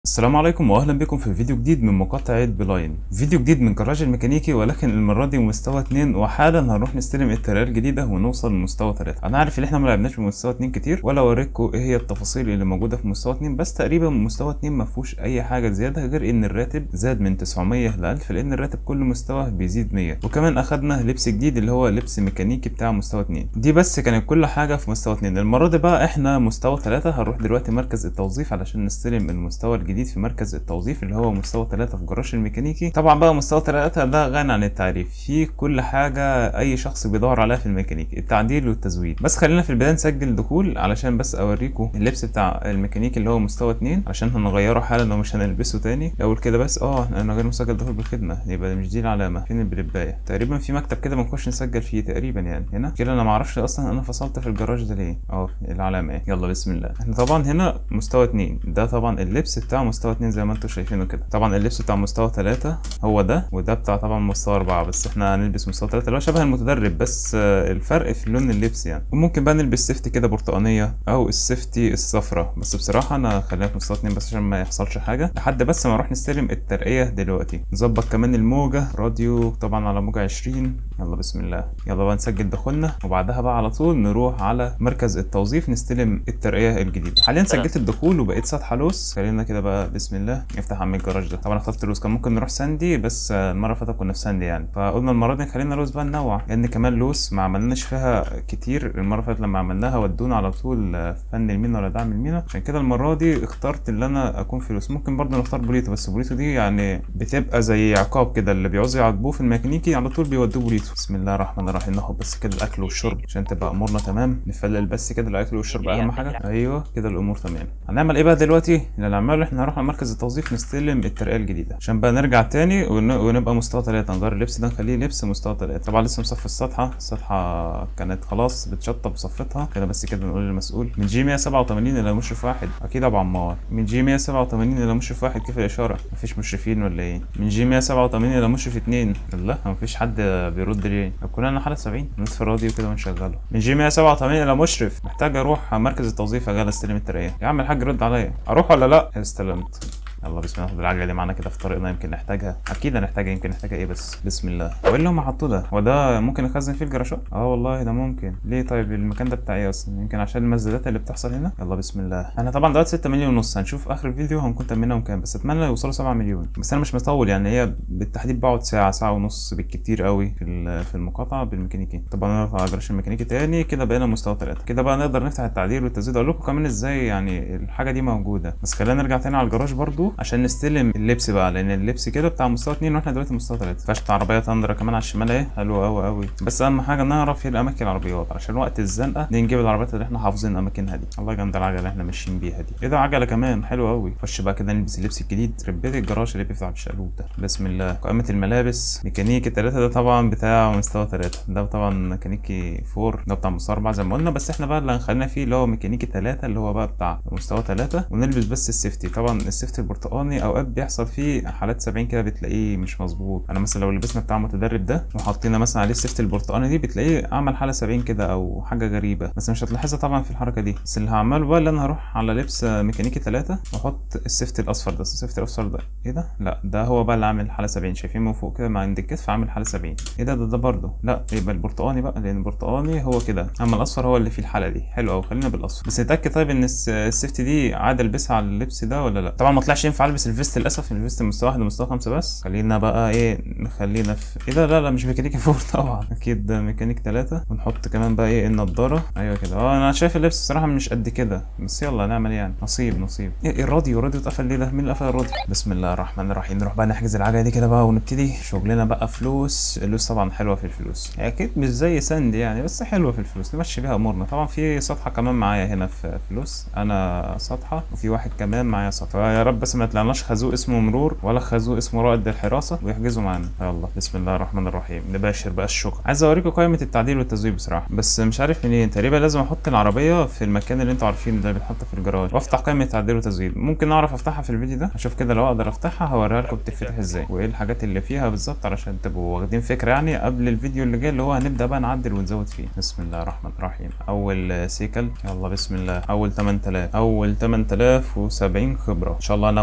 السلام عليكم واهلا بكم في فيديو جديد من مقاطعة بلاين فيديو جديد من جراج الميكانيكي ولكن المرة دي مستوى 2 وحالا هنروح نستلم الترقية الجديدة ونوصل لمستوى 3 انا عارف ان احنا ما لعبناش بمستوى 2 كتير ولا اوريكم ايه هي التفاصيل اللي موجودة في مستوى 2 بس تقريبا مستوى 2 ما فيهوش اي حاجة زيادة غير ان الراتب زاد من 900 ل 1000 لان الراتب كل مستوى بيزيد 100 وكمان اخدنا لبس جديد اللي هو لبس ميكانيكي بتاع مستوى 2 دي بس كانت كل حاجة في مستوى 2 المرة دي بقى احنا مستوى 3 هنروح دلوقتي مركز التوظيف علشان نستلم المستوى الجديد في مركز التوظيف التوظيف اللي هو مستوى 3 في جراج الميكانيكي طبعا بقى مستوى 3 ده غني عن التعريف فيه كل حاجه اي شخص بيدور عليها في الميكانيكي التعديل والتزويد بس خلينا في البدايه نسجل دخول علشان بس اوريكم اللبس بتاع الميكانيكي اللي هو مستوى 2 عشان هنغيره حالا ومش هنلبسه تاني الاول كده بس اه انا غير مسجل دخول بالخدمه يبقى مش دي العلامه فين البريبايه تقريبا في مكتب كده بنخش نسجل فيه تقريبا يعني هنا كده انا ما اعرفش اصلا انا فصلت في الجراج ده ليه اه العلامه ايه يلا بسم الله احنا طبعا هنا مستوى 2 ده طبعا اللبس بتاع مستوى 2 زي ما انتم شايفينه كده طبعا اللبس بتاع مستوى 3 هو ده وده بتاع طبعا مستوى 4 بس احنا هنلبس مستوى 3 اللي هو شبه المتدرب بس الفرق في لون اللبس يعني وممكن بقى نلبس سيفتي كده برتقانيه او السيفتي الصفراء بس بصراحه انا خلينا في مستوى 2 بس عشان ما يحصلش حاجه لحد بس ما نروح نستلم الترقيه دلوقتي نظبط كمان الموجه راديو طبعا على موجه 20 يلا بسم الله يلا بقى نسجل دخولنا وبعدها بقى على طول نروح على مركز التوظيف نستلم الترقيه الجديده حاليا سجلت الدخول وبقيت سطح لوس خلينا كده بقى بسم الله نفتح عم الجراج ده طبعا اخترت لوز كان ممكن نروح ساندي بس المره اللي فاتت كنا في ساندي يعني فقلنا المره دي خلينا لوز بقى ننوع لان كمان لوز ما عملناش فيها كتير المره اللي فاتت لما عملناها ودونا على طول فن المينا ولا دعم المينا عشان كده المره دي اخترت اللي انا اكون في لوز ممكن برضه نختار بوليتو بس بوليتو دي يعني بتبقى زي عقاب كده اللي بيعوزوا يعاقبوه في الميكانيكي على طول بيودوه بوليتو بسم الله الرحمن الرحيم ناخد بس كده الاكل والشرب عشان تبقى امورنا تمام نفلل بس كده الاكل والشرب اهم حاجه ايوه كده الامور تمام هنعمل ايه بقى دلوقتي اللي هنعمله احنا هنروح على مركز التوظيف نستلم الترقيه الجديده عشان بقى نرجع تاني ون... ونبقى مستوى تلاتة نغير اللبس ده نخليه لبس مستوى تلاتة طبعا لسه مصفي السطحة السطحة كانت خلاص بتشطب صفتها كده بس كده نقول للمسؤول من جي 187 إلى مشرف واحد أكيد أبو عمار من جي 187 إلى مشرف واحد كيف الإشارة مفيش مشرفين ولا إيه من جي 187 إلى مشرف اتنين لا مفيش حد بيرد ليه طب كلنا حالة 70 نطفي الراديو كده ونشغله من جي 187 إلى مشرف محتاج أروح مركز التوظيف أجي أستلم الترقية يا عم الحاج رد عليا أروح ولا لا استلمت يلا بسم الله ناخد العجله دي معانا كده في طريقنا يمكن نحتاجها اكيد هنحتاجها يمكن نحتاجها ايه بس بسم الله هو ايه اللي هم حطوه ده هو ده ممكن نخزن فيه الجراشات اه والله ده ممكن ليه طيب المكان ده بتاع ايه اصلا يمكن عشان المزادات اللي بتحصل هنا يلا بسم الله احنا طبعا دلوقتي 6 مليون ونص هنشوف اخر الفيديو هنكون تمناهم كام بس اتمنى يوصلوا 7 مليون بس انا مش مطول يعني هي بالتحديد بقعد ساعه ساعه ونص بالكتير قوي في في المقاطعه بالميكانيكي طبعا نرفع جراج الميكانيكي تاني كده بقينا مستوى 3 كده بقى نقدر نفتح التعديل والتزويد اقول لكم كمان ازاي يعني الحاجه دي موجوده بس خلينا نرجع تاني على الجراج برضو عشان نستلم اللبس بقى لان اللبس كده بتاع مستوى 2 واحنا دلوقتي مستوى 3 فشت عربيه تندرا كمان على الشمال اهي حلوه قوي قوي بس اهم حاجه نعرف ايه الاماكن العربيات عشان وقت الزنقه نجيب العربيات اللي احنا حافظين اماكنها دي الله جامده العجله اللي احنا ماشيين بيها دي ايه ده عجله كمان حلوه قوي خش بقى كده نلبس اللبس الجديد ربيت الجراج اللي بيفتح بالشقلوب ده بسم الله قائمه الملابس ميكانيكي 3 ده طبعا بتاع مستوى 3 ده طبعا ميكانيكي 4 ده بتاع مستوى 4 زي ما قلنا بس احنا بقى اللي هنخلينا فيه اللي هو ميكانيكي 3 اللي هو بقى بتاع مستوى 3 ونلبس بس السيفتي طبعا السيفتي البرتقاني اوقات بيحصل فيه حالات 70 كده بتلاقيه مش مظبوط انا مثلا لو لبسنا بتاع متدرب ده وحطينا مثلا عليه السيفت البرتقاني دي بتلاقيه عمل حاله 70 كده او حاجه غريبه بس مش هتلاحظها طبعا في الحركه دي بس اللي هعمله بقى اللي انا هروح على لبس ميكانيكي 3 واحط السيفت الاصفر ده السيفت الاصفر ده ايه ده لا ده هو بقى اللي عامل حاله 70 شايفين من فوق كده مع عند الكتف عامل حاله 70 ايه ده ده, ده برضه لا يبقى البرتقاني بقى لان البرتقاني هو كده اما الاصفر هو اللي فيه الحاله دي حلو قوي خلينا بالاصفر بس نتاكد طيب ان السيفت دي عادي البسها على اللبس ده ولا لا طبعا ما طلعش ينفع البس الفيست للاسف الفيست مستوى واحد ومستوى خمسة بس خلينا بقى ايه نخلينا في ايه ده لا لا مش ميكانيكي فور طبعا اكيد ده ميكانيك ثلاثة ونحط كمان بقى ايه النضارة ايوه كده اه انا شايف اللبس الصراحة مش قد كده بس يلا نعمل يعني نصيب نصيب ايه الراديو الراديو اتقفل ليه ده مين اللي قفل الراديو بسم الله الرحمن الرحيم نروح بقى نحجز العجلة دي كده بقى ونبتدي شغلنا بقى فلوس الفلوس طبعا حلوة في الفلوس هي اكيد مش زي ساند يعني بس حلوة في الفلوس نمشي بيها امورنا طبعا في صفحة كمان معايا هنا في فلوس انا صفحة وفي واحد كمان معايا صفحة يا رب بس ما يطلعناش خازوق اسمه مرور ولا خازوق اسمه رائد الحراسة ويحجزوا معانا يلا بسم الله الرحمن الرحيم نباشر بقى الشغل عايز اوريكم قائمة التعديل والتزويد بصراحة بس مش عارف منين تقريبا لازم احط العربية في المكان اللي انتوا عارفينه ده بيتحط في الجراج وافتح قائمة تعديل وتزويد ممكن اعرف افتحها في الفيديو ده اشوف كده لو اقدر افتحها هوريها لكم بتتفتح ازاي وايه الحاجات اللي فيها بالظبط علشان تبقوا واخدين فكرة يعني قبل الفيديو اللي جاي اللي هو هنبدأ بقى نعدل ونزود فيه بسم الله الرحمن الرحيم اول سيكل يلا بسم الله اول 8000 اول 8070 خبرة ان شاء الله انا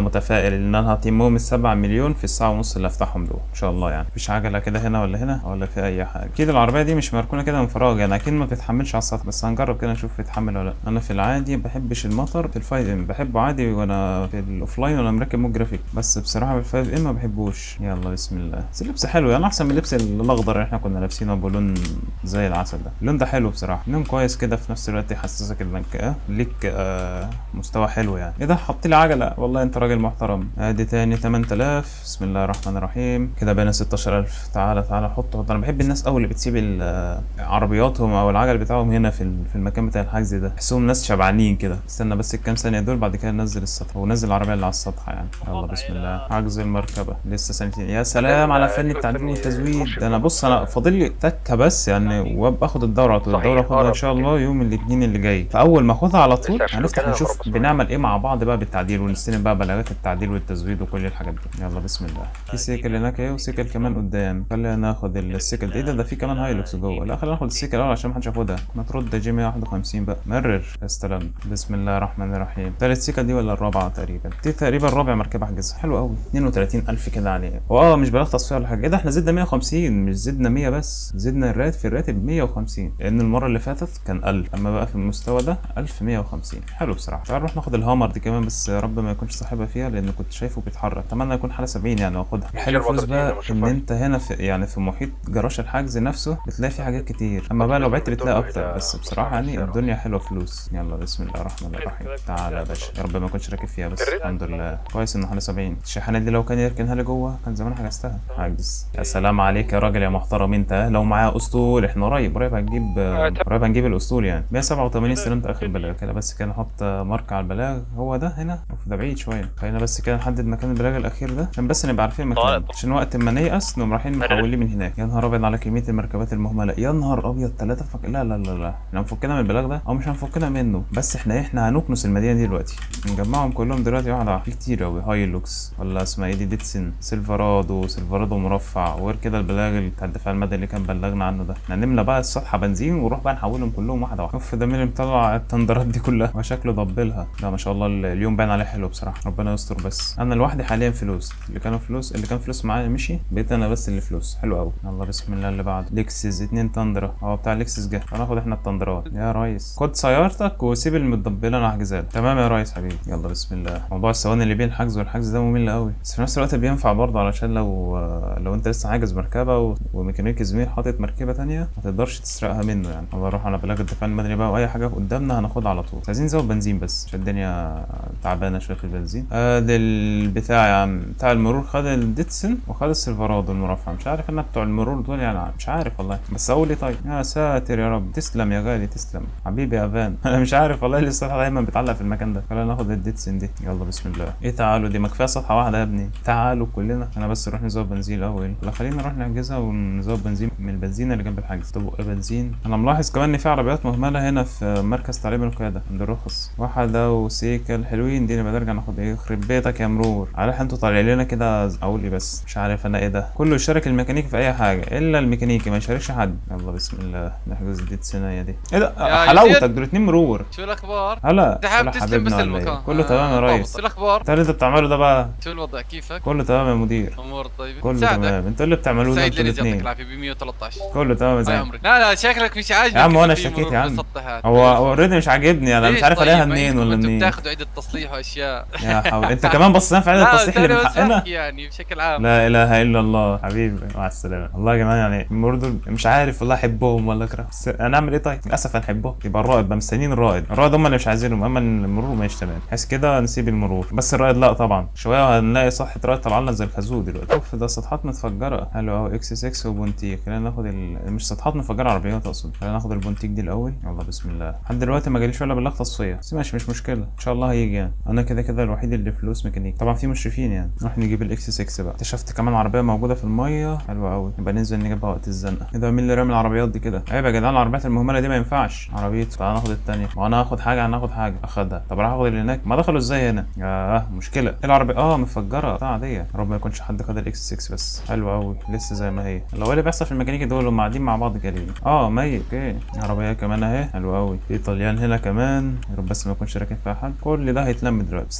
متفائل ان انا هتمهم السبعة مليون في الساعه ونص اللي افتحهم دول ان شاء الله يعني مفيش عجله كده هنا ولا هنا ولا في اي حاجه اكيد العربيه دي مش مركونه كده من فراغ يعني اكيد ما بتتحملش على السطح بس هنجرب كده نشوف بيتحمل ولا لا انا في العادي ما بحبش المطر في الفايف ام بحبه عادي وانا في الاوفلاين وانا مركب مود جرافيك بس بصراحه في الفايف ام ما بحبوش يلا بسم الله بس اللبس حلو يعني احسن من اللبس الاخضر اللي احنا كنا لابسينه بلون زي العسل ده اللون ده حلو بصراحه لون كويس كده في نفس الوقت يحسسك انك اه ليك آه مستوى حلو يعني ايه ده حط لي عجله والله انت راجل محترم ادي تاني 8000 بسم الله الرحمن الرحيم كده بقينا 16000 تعالى تعالى حط حط انا بحب الناس قوي اللي بتسيب ال- آه، عربياتهم او العجل بتاعهم هنا في ال- في المكان بتاع الحجز ده بحسهم ناس شبعانين كده استنى بس الكام ثانيه دول بعد كده ننزل السطح ونزل العربيه اللي على السطح يعني يلا بسم الله حجز المركبه لسه ثانيتين يا سلام على فن التعديل والتزويد ده انا بص انا فاضل لي تكه بس يعني وابقى اخد الدوره على طول الدوره اخدها ان شاء الله يوم الاثنين اللي جاي فاول ما اخدها على طول هنفتح نشوف بنعمل ايه مع بعض بقى بالتعديل ونستلم بقى بلاغات التعديل والتزويد وكل الحاجات دي يلا بسم الله في سيكل هناك اهي وسيكل كمان قدام خلينا ناخد السيكل ده ايه ده ده في كمان هايلوكس جوه لا خلينا ناخد السيكل الاول عشان محدش ياخدها ما ترد جي 151 بقى مرر استلم بسم الله الرحمن الرحيم تالت سيكل دي ولا الرابعه تقريبا دي تقريبا رابع مركبه احجزها حلو قوي 32000 كده عليه واه مش بلاغ تصفيه ولا حاجه ايه ده احنا زدنا 150 مش زدنا 100 بس زدنا الرات في الراتب 150 لان المره اللي فاتت كان 1000 اما بقى في المستوى ده 1150 حلو بصراحه تعال نروح ناخد الهامر دي كمان بس يا رب ما يكونش صاحبها فيها لان كنت شايفه بيتحرك اتمنى يكون حاله 70 يعني واخدها الحلو فلوس بقى ان انت هنا في يعني في محيط جراج الحجز نفسه بتلاقي في حاجات كتير اما بقى لو بعت بتلاقي اكتر بس بصراحه يعني الدنيا حلوه فلوس يلا بسم الله الرحمن الرحيم تعالى يا باشا يا رب ما اكونش راكب فيها بس الحمد لله كويس انه حاله 70 الشحنات دي لو كان يركنها لي جوه كان زمان حجزتها حاجز يا سلام عليك يا راجل يا محترم انت لو معايا اسطول احنا قريب قريب هنجيب قريب هنجيب الاسطول يعني 187 استلمت اخر بلاغ كده بس كده نحط ماركه على البلاغ هو ده هنا ده بعيد شويه خلينا بس كده نحدد مكان البلاغ الاخير ده عشان بس نبقى عارفين المكان طيب. عشان وقت ما نيأس نقوم رايحين محولين من هناك يا نهار ابيض على كميه المركبات المهمله يا نهار ابيض ثلاثه فك... لا لا لا لا احنا هنفكنا من البلاغ ده او مش هنفكنا منه بس احنا إيه؟ احنا هنكنس المدينه دي دلوقتي نجمعهم كلهم دلوقتي واحده واحده في كتير قوي هايلوكس ولا اسمها ايه دي ديتسن سيلفرادو سيلفرادو مرفع وغير كده البلاغ اللي بتاع الدفاع المدني اللي كان بلغنا عنه ده احنا نملى بقى السطحه بنزين ونروح بقى نحولهم كلهم واحده واحده شوف ده مين اللي مطلع التندرات دي كلها وشكله ضبلها لا ما شاء الله ال- اليوم باين عليه حلو بصراحه ربنا يستر بس انا لوحدي حاليا فلوس اللي كانوا فلوس اللي كان فلوس معايا مشي بقيت انا بس اللي فلوس حلو قوي يلا بسم الله اللي بعده ليكسس اتنين تندرة اه بتاع ليكسس جه هناخد احنا التندرات يا ريس خد سيارتك وسيب المتضبله انا هحجزها لك. تمام يا ريس حبيبي يلا بسم الله موضوع الثواني اللي بين الحجز والحجز ده ممل قوي بس في نفس الوقت بينفع برضه علشان لو لو انت لسه حاجز مركبه و- وميكانيكي زميل حاطط مركبه تانية ما تقدرش تسرقها منه يعني الله نروح على بلاغ الدفاع المدني بقى واي حاجه قدامنا هناخدها على طول بس عايزين نزود بنزين بس عشان الدنيا تعبانه شويه في البنزين ادي البتاع يا عم بتاع المرور خد الديتسن وخد السيلفرادو المرفع مش عارف انا بتوع المرور دول يعني مش عارف والله بس اقول ايه طيب يا ساتر يا رب تسلم يا غالي تسلم حبيبي يا فان انا مش عارف والله ليه السطحه دايما بتعلق في المكان ده خلينا ناخد الديتسن دي يلا بسم الله ايه تعالوا دي ما كفايه سطحه واحده يا ابني تعالوا كلنا انا بس نروح نزود بنزين الاول لا خلينا نروح نحجزها ونزود بنزين من البنزين اللي جنب الحجز طب ايه بنزين انا ملاحظ كمان ان في عربيات مهمله هنا في مركز تعليم القياده عند الرخص واحده وسيكل حلوين دي نبقى نرجع ناخد ايه يخرب بيتك يا مرور عارف انتوا طالعين لنا كده اقول ايه بس مش عارف انا ايه ده كله يشارك الميكانيكي في اي حاجه الا الميكانيكي ما يشاركش حد يلا بسم الله نحجز دي السنه دي ايه ده يا حلاوتك يزيد. دول اتنين مرور شو الاخبار؟ هلا انت حابب هلا تسلم حبيبنا بس ولا إيه؟ المكان كله تمام يا ريس شو الاخبار؟ انت اللي انت بتعمله ده بقى شو الوضع كيفك؟ كله تمام يا مدير امور طيبه كله ساعدك تمام انتوا اللي بتعملوه ده سعيد انتوا لي يعطيك الاثنين العافيه ب 113 كله تمام يا الله زين يعمرك لا لا شكلك مش عاجبك يا عم وانا في اشتكيت مرور يا عم مسطحات. هو هو اوريدي مش عاجبني انا مش ليش عارف طيب؟ الاقيها ما منين انتوا- ولا انتوا منين بتاخذوا عده تصليح واشياء يا حول انت كمان بصينا في عدد لا التصليح اللي أنا من بس حقنا بحكي يعني بشكل عام لا اله الا الله حبيبي مع السلامه والله يا جماعه يعني المرور دول مش عارف والله احبهم ولا اكره بس هنعمل ايه طيب للاسف هنحبهم يبقى الرائد بقى مستنيين الرائد الرائد هم اللي مش عايزينهم اما المرور ماشي تمام بحيث كده نسيب المرور بس الرائد لا طبعا شويه هنلاقي صحه رائد طلع لنا زي الخازوق دلوقتي اوف ده سطحات متفجره حلو اهو اكس 6 وبونتيك خلينا ناخد ال... مش سطحات متفجره عربيات اقصد خلينا ناخد البونتيك دي الاول يلا بسم الله لحد دلوقتي ما جاليش ولا بلاغ تصفيه بس ماشي مش مشكله ان شاء الله هيجي يعني انا كده كده الوحيد اللي فلوس ميكانيك طبعا في مشرفين يعني نروح نجيب الاكس 6 بقى اكتشفت كمان عربيه موجوده في الميه حلوه قوي يبقى ننزل نجيبها وقت الزنقه ايه ده مين اللي رامي العربيات دي كده عيب يا جدعان العربيات المهمله دي ما ينفعش عربيته تعال ناخد التانية وانا هاخد حاجه انا هاخد حاجه اخدها طب راح اخد اللي هناك ما دخلوا ازاي هنا اه مشكله ايه العربيه اه مفجره بتاع عاديه يا رب ما يكونش حد خد الاكس 6 بس حلوه قوي لسه زي ما هي لو ايه اللي بيحصل في الميكانيكي دول هم قاعدين مع بعض كده اه ميت اوكي عربيه كمان اهي حلوه قوي في طليان هنا كمان يا رب بس ما يكونش راكب فيها حد كل ده هيتلم دلوقتي بس نلحق قبل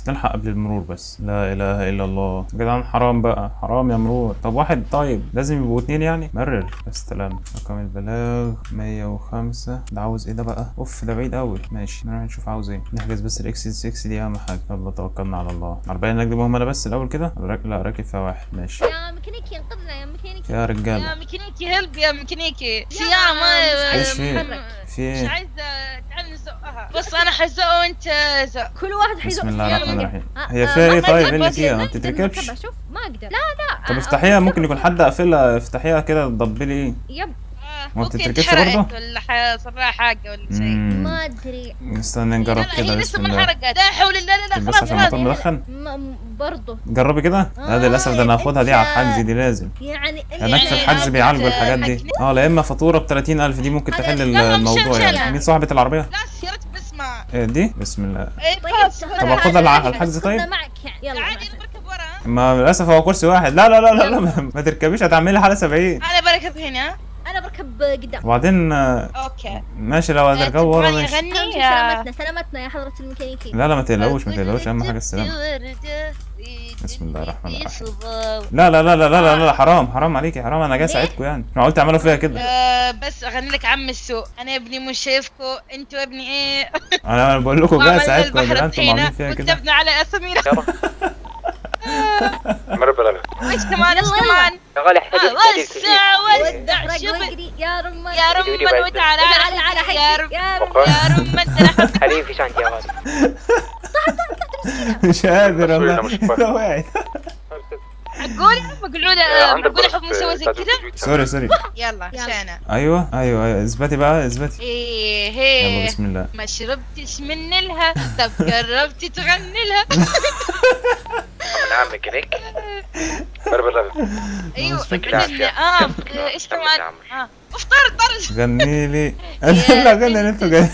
للمرور بس لا اله الا الله يا جدعان حرام بقى حرام يا مرور طب واحد طيب لازم يبقوا اتنين يعني مرر استلم رقم البلاغ 105 ده عاوز ايه ده بقى اوف ده بعيد قوي ماشي نروح نشوف عاوز ايه نحجز بس الاكس 6 دي اهم حاجه يلا توكلنا على الله عربيه نجد مهم انا بس الاول كده راك- لا راكب فيها واحد ماشي يا ميكانيكي انقذنا يا ميكانيكي يا يا رجاله ميكانيكي هلب يا ميكانيكي سيارة ما ايش في محرك. في مش ايه عايزة تعال نزقها بص انا حزقه وانت زق كل واحد حيزق بسم الله يلا الرحمن نقدر. الرحيم آه، هي آه، فيها ايه ما طيب ايه تركب اللي بس فيها ما نقدر بتتركبش نركبها، شوف ما اقدر لا طب آه، افتحيها آه، ممكن يكون حد قافلها افتحيها كده تضبلي ايه يب آه، ما ممكن بتتركبش اتحرقت برضه؟ ولا حصل لها حاجة ولا شيء مم. ما ادري استنى لا نجرب لا كده هي لسه بسم ما الله انحرقت لا حول الله لا لا طب بس خلاص عشان خلاص الموتور مدخن م- برضه جربي كده لا دي آه، للاسف ده انا هاخدها دي على أنت- الحجز دي لازم يعني هناك في يعني الحجز أنا بيعالجوا كنت الحاجات دي حجز- اه لا اما فاتوره ب 30000 دي ممكن أنا- تحل لا، لا، مش- الموضوع مش يعني أنا. مين صاحبة العربية؟ لا يا ريت بسمع إيه دي بسم الله ايه طيب خلاص طب طب أخدها الع- على الحجز طيب؟ معك يعني يلا عادي مع انا بركب ورا ما للاسف هو كرسي واحد لا لا لا لا, لا ما- ما تركبيش هتعملي حالة 70 انا بركب هنا انا بركب قدام وبعدين آه، اوكي ماشي لو هتركبوا ورا تبغاني ماشي اغني أهم شيء يا سلامتنا سلامتنا يا حضرة الميكانيكي لا لا ما تقلقوش ما تقلقوش اهم حاجة السلامة بسم الله الرحمن الرحيم. لا لا لا لا لا لا, لا حرام حرام عليكي حرام انا جاي ليه؟ اساعدكم يعني انا قلت اعملوا فيها كده آه، بس اغني لك عم السوق انا ابني مش شايفكو انتوا ابني ايه انا أنا بقول لكم جاي وعملنا اساعدكم يا البحر جدعان انتوا عاملين طحينه فيها كده وكتبنا على اسامينا مر بلا ايش كمان ايش يلا، كمان يا غالي حدث آه، وسع وسع ودع شبك واجري يا رمان يا رمان وتعالى تعال على على حقي يا رم يا رم وقال يا رمان ترى حليب في شانتي يا غالي مش قادر تصوير والله مش فاهم. ده وقعت بقول بقولوا له بقول حب نسوي زي كذا سوري سوري يلا يلا. عشانه ايوه ايوه ايوه اثبتي بقى اثبتي ايه يلا هيه بسم الله ما شربتش من لها طب جربت تغني لها نعم ميكانيك مر بلا ايوه فكرة. عندنا اه ايش كمان اه افطر طرش غني لي لا غني اللي انتوا جاي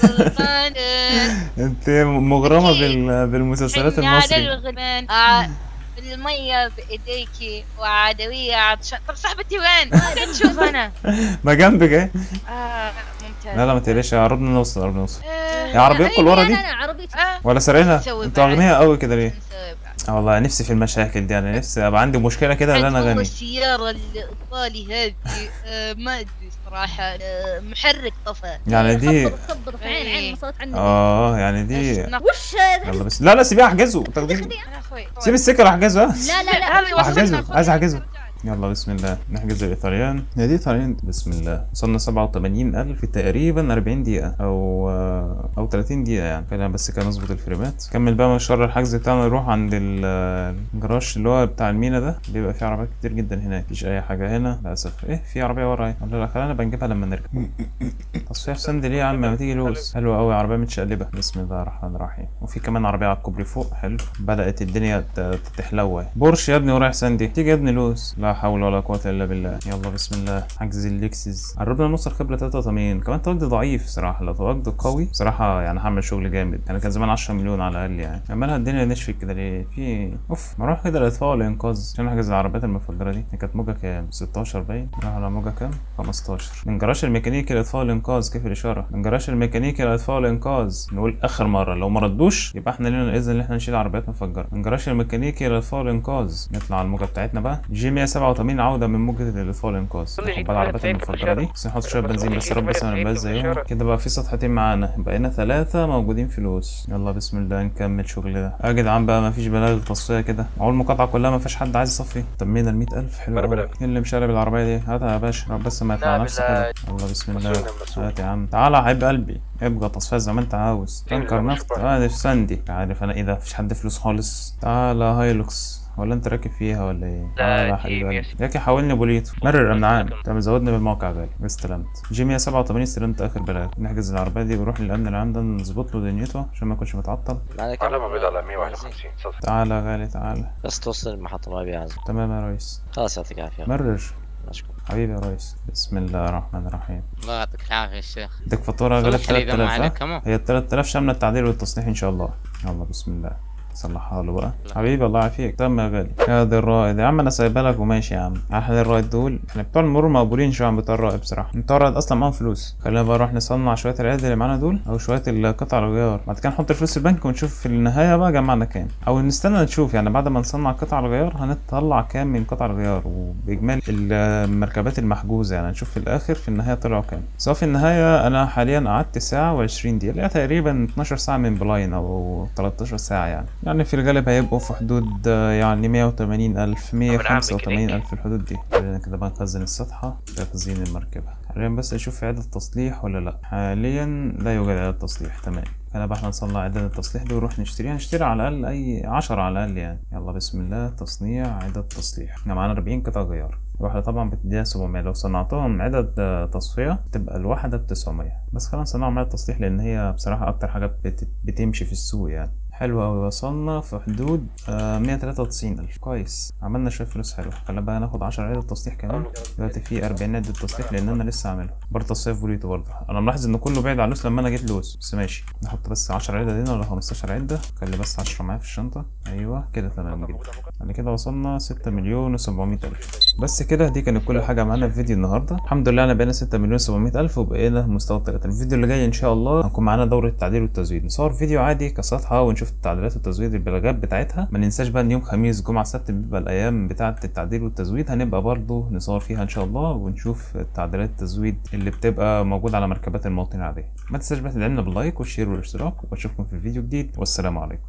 انت مغرمه بال... بالمسلسلات حني على المصري الغلمان آه، المية بإيديكي وعدوية عطشان طب صاحبتي وين؟ فين نشوف أنا؟ ما جنبك ايه آه ممتاز لا لا ما تقلقش قربنا نوصل قربنا نوصل آه، يا عربيتكم اللي ورا دي انا أنا عربيتي آه ولا سارقينها نسوي انتوا بعد. اغنياء قوي كده ليه نسوي بعد. اه والله نفسي في المشاكل دي انا نفسي ابقى عندي مشكله كده ان انا عندهم غني السيارة الإيطالي هذه آه ما أدري صراحة آه محرك طفى يعني دي خبط خبط في عين عين ما صارت عني اه يعني دي بس نق- وش يلا بس لا لا سيبيه احجزه تاخديه أنا أخوي سيب السكر احجزه ها لا لا لا هذا يوصلنا احجزه خلاص. عايز احجزه يلا بسم الله نحجز الايطاليان هي دي ايطاليان بسم الله وصلنا 87000 في تقريبا 40 دقيقة او او 30 دقيقة يعني خلينا بس كده نظبط الفريمات كمل بقى مشوار الحجز بتاعنا نروح عند ال- الجراج اللي هو بتاع المينا ده بيبقى فيه عربيات كتير جدا هناك مفيش اي حاجة هنا للاسف ايه في عربية ورا اهي لا لا خلينا بنجيبها لما نركب تصفيح سند ليه يا عم ما تيجي لوز حلو قوي عربية متشقلبة بسم الله الرحمن الرحيم وفي كمان عربية على الكوبري فوق حلو بدأت الدنيا ت- تحلو اهي بورش يا ابني ورايح سندي تيجي يا ابني لوز لا حول ولا قوة الا بالله يلا بسم الله حجز الليكسس قربنا نوصل خبرة 83 كمان تواجد ضعيف صراحة لو تواجد قوي صراحة يعني هعمل شغل جامد يعني كان زمان 10 مليون على الاقل يعني عمالها الدنيا نشفت كده ليه في اوف ما اروح كده الاطفاء والانقاذ عشان احجز العربيات المفجرة دي هي كانت موجة كام 16 باين نروح على موجة كام 15 من جراج الميكانيكي للاطفاء والانقاذ كيف الاشارة من جراج الميكانيكي للاطفاء والانقاذ نقول اخر مرة لو ما ردوش يبقى احنا لنا الاذن ان احنا نشيل عربيات مفجرة من جراج الميكانيكي للاطفاء والانقاذ نطلع على الموجة بتاعتنا بقى جي 187 عودة من موجة الاطفاء والانقاذ ناخد بقى العربيات المفجرة دي بس نحط شوية بنزين بس يا رب بس ما نبقاش زيهم كده بقى في صفحتين معانا بقينا ثلاثة موجودين فلوس يلا بسم الله نكمل شغل ده يا جدعان بقى ما فيش بلاغ تصفية كده معقول المقاطعة كلها ما فيش حد عايز يصفي تمينا ال 100000 حلو بلا قوي بلا. مين اللي مشارب العربية دي هاتها يا باشا رب بس ما يطلع لا نفسك بالله. كده يلا بسم الله مسؤول مسؤول. هات يا عم تعالى يا حبيب قلبي ابقى تصفية زي ما انت عاوز مين تنكر اللي نفط مشكور؟ اه في ساندي عارف انا ايه ده مفيش حد فلوس خالص تعالى هايلوكس ولا انت راكب فيها ولا ايه؟ تعالى يا دي حبيب قلبي 100. ياكي حاولني بوليتو مرر امنعان انت مزودني بالموقع غالي استلمت جي 187 استلمت اخر بلاغ نحجز العربيه دي بنروح للامن العام ده نظبط له دنيته عشان ما يكونش متعطل معنا على ما بدأ على 151 صفر تعالى يا غالي تعالى بس توصل المحطة ما أبي أعزم تمام يا ريس خلاص يعطيك العافية مرر مشكور حبيبي يا ريس بسم الله الرحمن الرحيم الله يعطيك العافيه الشيخ اديك فاتوره غالب صلح لي دم 3000 عليك ها؟ كمان هي 3000 شامله التعديل والتصليح ان شاء الله يلا بسم الله صلحها له بقى حبيبي الله يعافيك تم يا غالي يا دي الرائد يا عم انا سايبها لك وماشي يا عم احلى الرائد دول احنا بتوع المرور مقبولين شويه عن بتوع الرائد بصراحه بتوع الرائد اصلا معاهم فلوس خلينا بقى نروح نصنع شويه العيال اللي معانا دول او شويه القطع الغيار بعد كده نحط الفلوس في البنك ونشوف في النهايه بقى جمعنا كام او نستنى نشوف يعني بعد ما نصنع قطع الغيار هنطلع كام من قطع الغيار وباجمالي المركبات المحجوزه يعني نشوف في الاخر في النهايه طلعوا كام سواء في النهايه انا حاليا قعدت ساعه و20 دقيقه اللي هي تقريبا 12 ساعه من بلاين او 13 ساعه يعني يعني في الغالب هيبقوا في حدود آه، يعني 180 الف 185 الف في الحدود دي خلينا كده بقى نخزن السطحه تخزين المركبه حاليا بس اشوف في عدة تصليح ولا لا حاليا لا يوجد عدة تصليح تمام كده بقى احنا نصنع عدة التصليح دي ونروح نشتريها نشتري على الاقل اي عشرة على الاقل يعني يلا بسم الله تصنيع عدة تصليح احنا معانا 40 قطعة غيار الواحدة طبعا بتديها 700 لو صنعتهم عدد آه، تصفية تبقى الواحدة ب 900 بس خلينا نصنعهم عدد تصليح لان هي بصراحة اكتر حاجة بت... بتمشي في السوق يعني حلو أوي وصلنا في حدود آه 193 ألف كويس عملنا شوية فلوس حلوة خلينا بقى ناخد 10 عدد تصليح كمان دلوقتي في 40 عدة تصليح لأن أنا لسه عاملها برضه تصفية بوريتو برضه أنا ملاحظ إن كله بعيد عن لوس لما أنا جيت لوس بس ماشي نحط بس 10 عدة هنا ولا 15 عدة خلي بس 10 معايا في الشنطة أيوه كده تمام جدا يعني كده وصلنا 6 مليون و700 ألف بس كده دي كانت كل حاجة معانا في فيديو النهاردة الحمد لله أنا بقينا 6 مليون 700 ألف وبقينا مستوى 3 الفيديو اللي جاي إن شاء الله هنكون معانا دورة التعديل والتزويد نصور فيديو عادي كسطحة ونشوف التعديلات والتزويد البلاغات بتاعتها ما ننساش بقى ان يوم خميس جمعة سبت بيبقى الأيام بتاعة التعديل والتزويد هنبقى برضه نصور فيها إن شاء الله ونشوف التعديلات التزويد اللي بتبقى موجودة على مركبات المواطنين العادية ما تنساش بقى تدعمنا باللايك والشير والاشتراك واشوفكم في فيديو جديد والسلام عليكم